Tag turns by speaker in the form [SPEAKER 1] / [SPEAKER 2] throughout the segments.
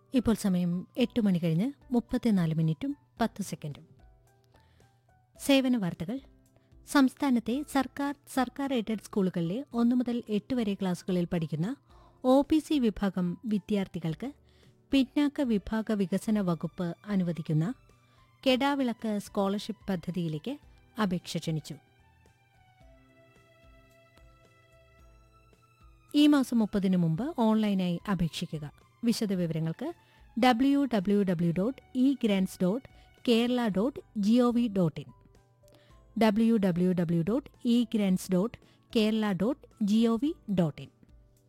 [SPEAKER 1] ഇപ്പോൾ സമയം എട്ട് മണി കഴിഞ്ഞ് മുപ്പത്തിനാല് മിനിറ്റും പത്ത് സെക്കൻഡും സേവന വാർത്തകൾ സംസ്ഥാനത്തെ സർക്കാർ സർക്കാർ എയ്ഡഡ് സ്കൂളുകളിലെ ഒന്നു മുതൽ എട്ട് വരെ ക്ലാസുകളിൽ പഠിക്കുന്ന ഒ ബി സി വിഭാഗം വിദ്യാർത്ഥികൾക്ക് പിന്നാക്ക വിഭാഗ വികസന വകുപ്പ് അനുവദിക്കുന്ന കെടാവിളക്ക് സ്കോളർഷിപ്പ് പദ്ധതിയിലേക്ക് അപേക്ഷ ക്ഷണിച്ചു ഈ മാസം മുപ്പതിനു മുമ്പ് ഓൺലൈനായി അപേക്ഷിക്കുക വിശദവിവരങ്ങൾക്ക് W W W dot E grants dot Kerala dot G O V dot in W W W dot E grants dot Kerala dot G O V dot in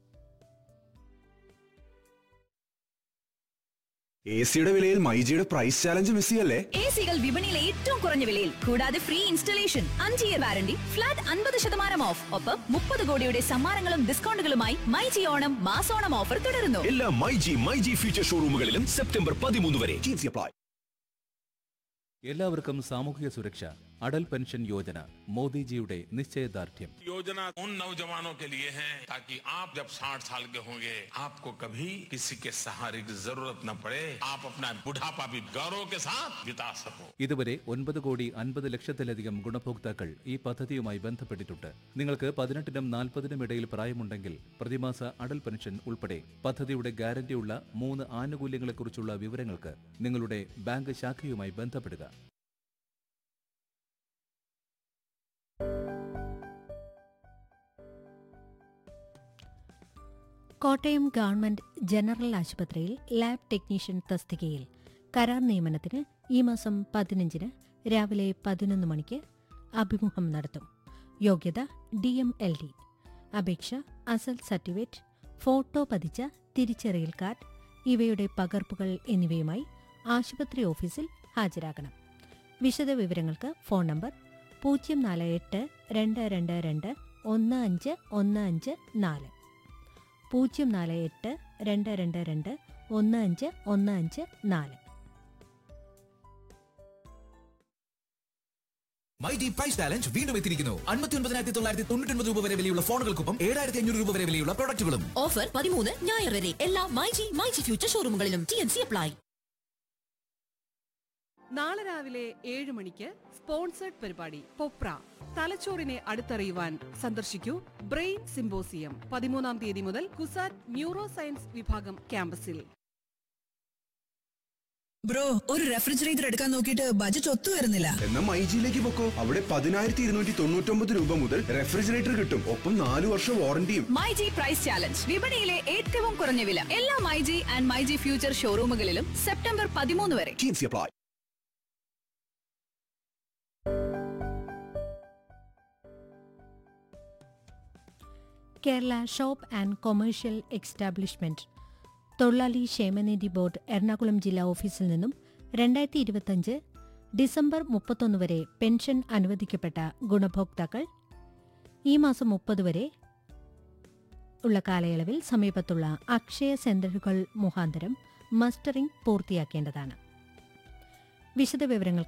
[SPEAKER 2] A സിയുടെ വിലയിൽ മൈജിയുടെ പ്രൈസ് ചാലഞ്ച് മിസ് ചെയ്യല്ലേ
[SPEAKER 3] എ സികൾ വിപണിയിലെ ഏറ്റവും കുറഞ്ഞ വിലയിൽ കൂടാതെ ഫ്രീ ഇൻസ്റ്റലേഷൻ അഞ്ച് ഇയർ വാരണ്ടി ഫ്ലാറ്റ് അൻപത് ശതമാനം ഓഫ് ഒപ്പം മുപ്പത് കോടിയുടെ സമ്മാനങ്ങളും ഡിസ്കൗണ്ടുകളുമായി മൈജി ഓണം മാസോണം ഓഫർ തുടരുന്നു
[SPEAKER 4] എല്ലാ മൈജി മൈജി ഫ്യൂച്ചർ ഷോറൂമുകളിലും സെപ്റ്റംബർ പതിമൂന്ന് വരെ
[SPEAKER 2] Jeans apply.
[SPEAKER 5] എല്ലാവർക്കും സാമൂഹിക സുരക്ഷ അടൽ പെൻഷൻ യോജന മോദിജിയുടെ നിശ്ചയദാർഢ്യം
[SPEAKER 6] योजना उन नौजवानों के लिए है ताकि आप जब 60 साल के होंगे आपको कभी किसी के सहारे की जरूरत न पड़े आप अपना बुढ़ापा भी गौरव के साथ बिता सको
[SPEAKER 5] ഇതുവരെ ഒൻപത് കോടി അൻപത് ലക്ഷത്തിലധികം ഗുണഭോക്താക്കൾ ഈ പദ്ധതിയുമായി ബന്ധപ്പെട്ടിട്ടുണ്ട് നിങ്ങൾക്ക് പതിനെട്ടിനും നാൽപ്പതിനും ഇടയിൽ പ്രായമുണ്ടെങ്കിൽ പ്രതിമാസ അടൽ പെൻഷൻ ഉൾപ്പെടെ പദ്ധതിയുടെ ഗ്യാരണ്ടിയുള്ള മൂന്ന് ആനുകൂല്യങ്ങളെക്കുറിച്ചുള്ള വിവരങ്ങൾക്ക് നിങ്ങളുടെ ബാങ്ക് ശാഖയുമായി ബന്ധപ്പെടുക
[SPEAKER 1] കോട്ടയം ഗവൺമെന്റ് ജനറൽ ആശുപത്രിയിൽ ലാബ് ടെക്നീഷ്യൻ തസ്തികയിൽ കരാർ നിയമനത്തിന് ഈ മാസം പതിനഞ്ചിന് രാവിലെ പതിനൊന്ന് മണിക്ക് അഭിമുഖം നടത്തും യോഗ്യത ഡി എം എൽ ഡി അപേക്ഷ അസൽ സർട്ടിഫിക്കറ്റ് ഫോട്ടോ പതിച്ച തിരിച്ചറിയൽ കാർഡ് ഇവയുടെ പകർപ്പുകൾ എന്നിവയുമായി ആശുപത്രി ഓഫീസിൽ ഹാജരാകണം വിശദ വിവരങ്ങൾക്ക് ഫോൺ നമ്പർ പൂജ്യം നാല് എട്ട് രണ്ട് രണ്ട് രണ്ട് ഒന്ന് അഞ്ച് ഒന്ന് അഞ്ച് നാല് പൂജ്യം നാല് എട്ട് രണ്ട് രണ്ട് രണ്ട് ഒന്ന് അഞ്ച് ഒന്ന് അഞ്ച് നാല്
[SPEAKER 7] മൈജി പ്രൈസ് ചാലഞ്ച് വീണ്ടും എത്തിയിരിക്കുന്നു അൻപത്തി ഒൻപതിനായിരത്തി തൊള്ളായിരത്തി തൊണ്ണൂറ്റി ഒൻപത് രൂപ വരെ വിലയുള്ള ഫോണുകൾക്കൊപ്പം ഏഴായിരത്തി അഞ്ഞൂറ് രൂപ വരെ വിലയുള്ള പ്രൊഡക്റ്റുകളും
[SPEAKER 3] ഓഫർ പതിമൂന്ന് ഞായർ വരെ എല്ലാ മൈജി മൈജി ഫ്യൂച്ചർ ഷോറൂമുകളിലും ടി എൻ സി അപ്ലൈ
[SPEAKER 8] നാളെ രാവിലെ ഏഴ് മണിക്ക് സ്പോൺസേഡ് പരിപാടി പൊപ്ര തലച്ചോറിനെ അടുത്തറിയുവാൻ സന്ദർശിക്കൂ ബ്രെയിൻ സിംബോസിയം പതിമൂന്നാം തീയതി മുതൽ കുസാറ്റ് ന്യൂറോ സയൻസ് വിഭാഗം ക്യാമ്പസിൽ
[SPEAKER 9] ബ്രോ ഒരു റെഫ്രിജറേറ്റർ എടുക്കാൻ നോക്കിയിട്ട് ബജറ്റ് ഒത്തു വരുന്നില്ല
[SPEAKER 2] എന്നാ മൈജിയിലേക്ക് പൊക്കോ അവിടെ പതിനായിരത്തി ഇരുന്നൂറ്റി തൊണ്ണൂറ്റൊമ്പത് രൂപ മുതൽ റെഫ്രിജറേറ്റർ കിട്ടും ഒപ്പം നാല് വർഷം വാറണ്ടിയും
[SPEAKER 3] മൈജി പ്രൈസ് ചാലഞ്ച് വിപണിയിലെ ഏറ്റവും കുറഞ്ഞ വില എല്ലാ മൈജി ആൻഡ് മൈജി ഫ്യൂച്ചർ ഷോറൂമുകളിലും സെപ്റ്റംബർ പതിമൂന്ന് വരെ
[SPEAKER 2] Jeans apply.
[SPEAKER 1] Kerala shop and commercial establishment തൊഴിലാളി ക്ഷേമനിധി ബോർഡ് എറണാകുളം ജില്ലാ ഓഫീസിൽ നിന്നും രണ്ടായിരത്തി ഇരുപത്തഞ്ച് ഡിസംബർ മുപ്പത്തൊന്ന് വരെ പെൻഷൻ അനുവദിക്കപ്പെട്ട ഗുണഭോക്താക്കൾ ഈ മാസം മുപ്പത് വരെ ഉള്ള കാലയളവിൽ സമീപത്തുള്ള അക്ഷയ സെന്ററുകൾ മുഖാന്തരം മസ്റ്ററിംഗ് പൂർത്തിയാക്കേണ്ടതാണ് വിശദവിവരങ്ങൾ